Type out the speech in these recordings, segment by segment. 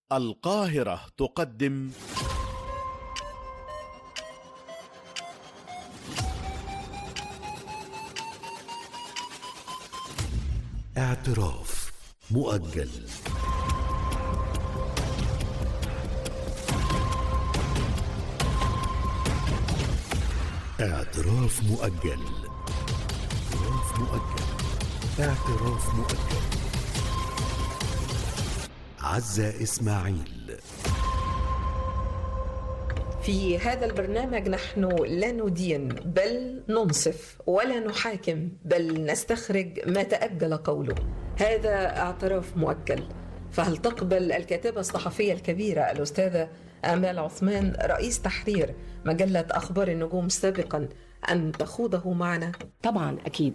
القاهرة تقدم اعتراف مؤجل اعتراف مؤجل اعتراف مؤجل اعتراف مؤجل عزة إسماعيل في هذا البرنامج نحن لا ندين بل ننصف ولا نحاكم بل نستخرج ما تأجل قوله هذا اعتراف مؤجل فهل تقبل الكاتبة الصحفية الكبيرة الأستاذة آمال عثمان رئيس تحرير مجلة أخبار النجوم سابقا أن تخوضه معنا؟ طبعا اكيد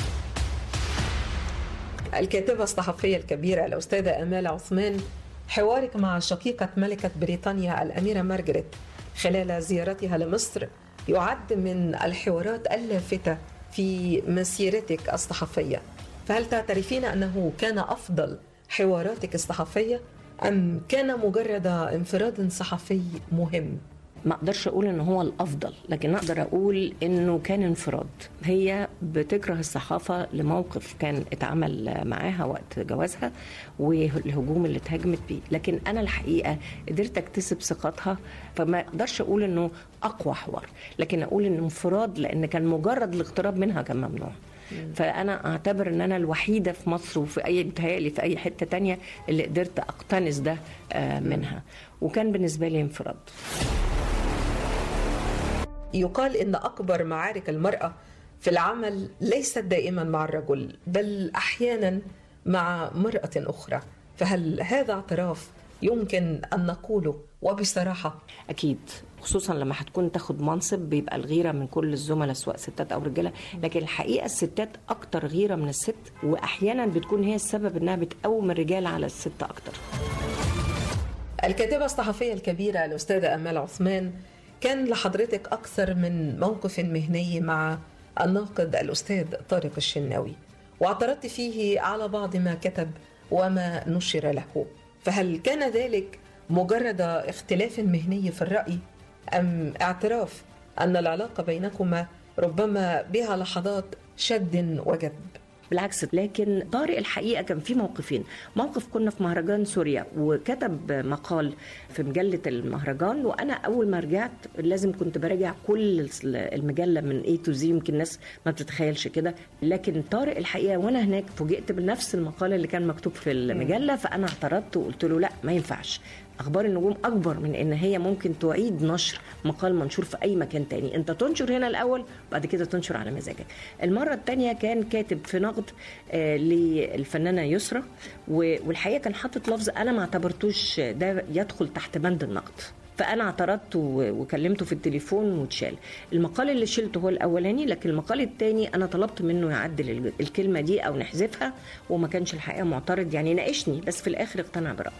الكاتبة الصحفية الكبيرة الأستاذة آمال عثمان حوارك مع شقيقة ملكة بريطانيا الأميرة مارغريت خلال زيارتها لمصر يعد من الحوارات اللافتة في مسيرتك الصحفية فهل تعترفين أنه كان أفضل حواراتك الصحفية أم كان مجرد انفراد صحفي مهم؟ ما اقدرش اقول ان هو الافضل لكن اقدر اقول انه كان انفراد هي بتكره الصحافه لموقف كان اتعمل معاها وقت جوازها والهجوم اللي اتهاجمت بيه لكن انا الحقيقه قدرت اكتسب ثقتها فما اقدرش اقول انه اقوى حوار لكن اقول انه انفراد لان كان مجرد الاقتراب منها كان ممنوع فانا اعتبر ان انا الوحيده في مصر وفي اي بتهيألي في اي حته تانية اللي قدرت اقتنص ده آه، منها وكان بالنسبه لي انفراد يقال ان اكبر معارك المراه في العمل ليست دائما مع الرجل بل احيانا مع امراه اخرى فهل هذا اعتراف يمكن ان نقوله وبصراحه اكيد خصوصا لما هتكون تاخد منصب بيبقى الغيره من كل الزملاء سواء ستات او رجاله لكن الحقيقه الستات اكتر غيره من الست واحيانا بتكون هي السبب انها بتقوم الرجال على الست اكتر الكاتبه الصحفيه الكبيره الاستاذه امال عثمان كان لحضرتك اكثر من موقف مهني مع الناقد الاستاذ طارق الشناوي واعترضت فيه على بعض ما كتب وما نشر له فهل كان ذلك مجرد اختلاف مهني في الراي ام اعتراف ان العلاقه بينكما ربما بها لحظات شد وجذب بالعكس لكن طارق الحقيقه كان في موقفين موقف كنا في مهرجان سوريا وكتب مقال في مجله المهرجان وانا اول ما رجعت لازم كنت براجع كل المجله من اي تو زي يمكن الناس ما بتتخيلش كده لكن طارق الحقيقه وانا هناك فوجئت بنفس المقال اللي كان مكتوب في المجله فانا اعترضت وقلت له لا ما ينفعش اخبار النجوم اكبر من ان هي ممكن تعيد نشر مقال منشور في اي مكان تاني انت تنشر هنا الاول بعد كده تنشر على مزاجك المره الثانيه كان كاتب في نقد آه للفنانه يسرى والحقيقه كان حاطط لفظ انا ما اعتبرتوش ده يدخل تحت بند النقد فانا اعترضت وكلمته في التليفون واتشال المقال اللي شلته هو الاولاني لكن المقال الثاني انا طلبت منه يعدل الكلمه دي او نحذفها وما كانش الحقيقه معترض يعني ناقشني بس في الاخر اقتنع برايي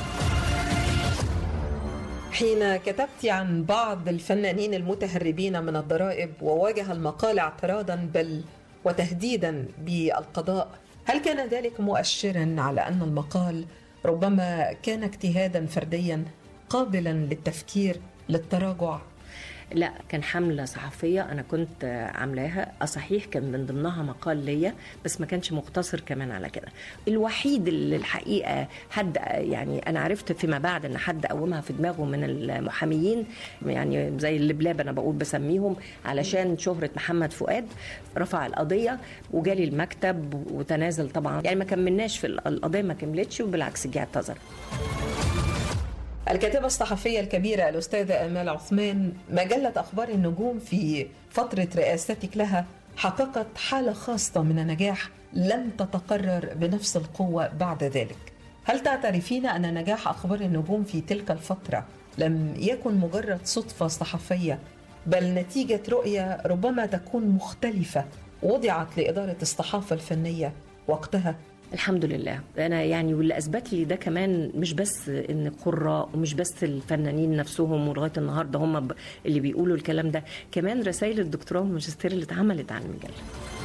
حين كتبت عن بعض الفنانين المتهربين من الضرائب وواجه المقال اعتراضا بل وتهديدا بالقضاء هل كان ذلك مؤشرا على ان المقال ربما كان اجتهادا فرديا قابلا للتفكير للتراجع لا كان حملة صحفية أنا كنت عاملاها صحيح كان من ضمنها مقال ليا بس ما كانش مقتصر كمان على كده الوحيد اللي الحقيقة حد يعني أنا عرفت فيما بعد أن حد قومها في دماغه من المحاميين يعني زي اللبلاب أنا بقول بسميهم علشان شهرة محمد فؤاد رفع القضية وجالي المكتب وتنازل طبعا يعني ما كملناش في القضية ما كملتش وبالعكس جه اعتذر الكاتبة الصحفية الكبيرة الأستاذة آمال عثمان مجلة أخبار النجوم في فترة رئاستك لها حققت حالة خاصة من النجاح لم تتكرر بنفس القوة بعد ذلك هل تعترفين أن نجاح أخبار النجوم في تلك الفترة لم يكن مجرد صدفة صحفية بل نتيجة رؤية ربما تكون مختلفة وضعت لإدارة الصحافة الفنية وقتها الحمد لله انا يعني واللي اثبت لي ده كمان مش بس ان قراء ومش بس الفنانين نفسهم ولغايه النهارده هم اللي بيقولوا الكلام ده كمان رسائل الدكتوراه والماجستير اللي اتعملت عن المجله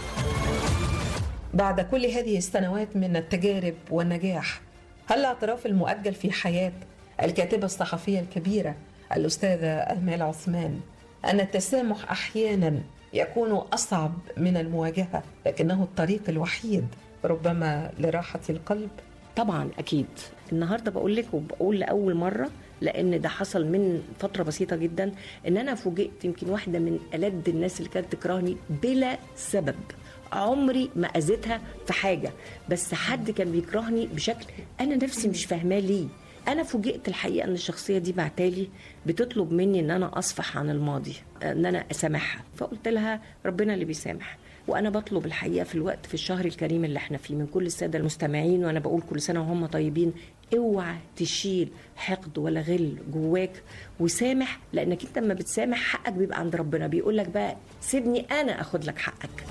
بعد كل هذه السنوات من التجارب والنجاح هل الاعتراف المؤجل في حياه الكاتبة الصحفية الكبيرة الأستاذة أمال عثمان أن التسامح أحيانا يكون أصعب من المواجهة لكنه الطريق الوحيد ربما لراحة القلب طبعا اكيد النهارده بقول لك وبقول لاول مره لان ده حصل من فتره بسيطه جدا ان انا فوجئت يمكن واحده من الد الناس اللي كانت تكرهني بلا سبب عمري ما اذيتها في حاجه بس حد كان بيكرهني بشكل انا نفسي مش فاهماه ليه انا فوجئت الحقيقه ان الشخصيه دي بعتالي بتطلب مني ان انا اصفح عن الماضي ان انا اسامحها فقلت لها ربنا اللي بيسامح وانا بطلب الحقيقه في الوقت في الشهر الكريم اللي احنا فيه من كل الساده المستمعين وانا بقول كل سنه وهم طيبين اوعى تشيل حقد ولا غل جواك وسامح لانك انت لما بتسامح حقك بيبقى عند ربنا بيقول لك بقى سيبني انا اخد لك حقك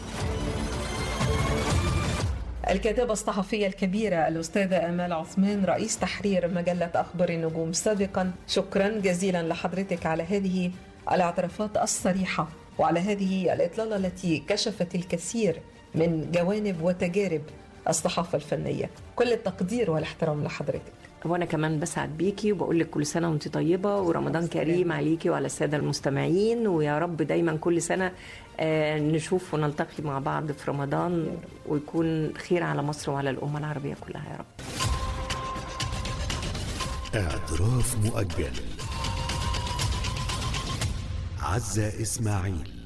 الكاتبة الصحفية الكبيرة الأستاذة أمال عثمان رئيس تحرير مجلة أخبار النجوم سابقا شكرا جزيلا لحضرتك على هذه الاعترافات الصريحة وعلى هذه الإطلالة التي كشفت الكثير من جوانب وتجارب الصحافة الفنية كل التقدير والاحترام لحضرتك وانا كمان بسعد بيكي وبقول لك كل سنه وانت طيبه ورمضان كريم عليكي وعلى الساده المستمعين ويا رب دايما كل سنه آه، نشوف ونلتقي مع بعض في رمضان ويكون خير على مصر وعلى الامه العربيه كلها يا رب اعتراف مؤجل عزة إسماعيل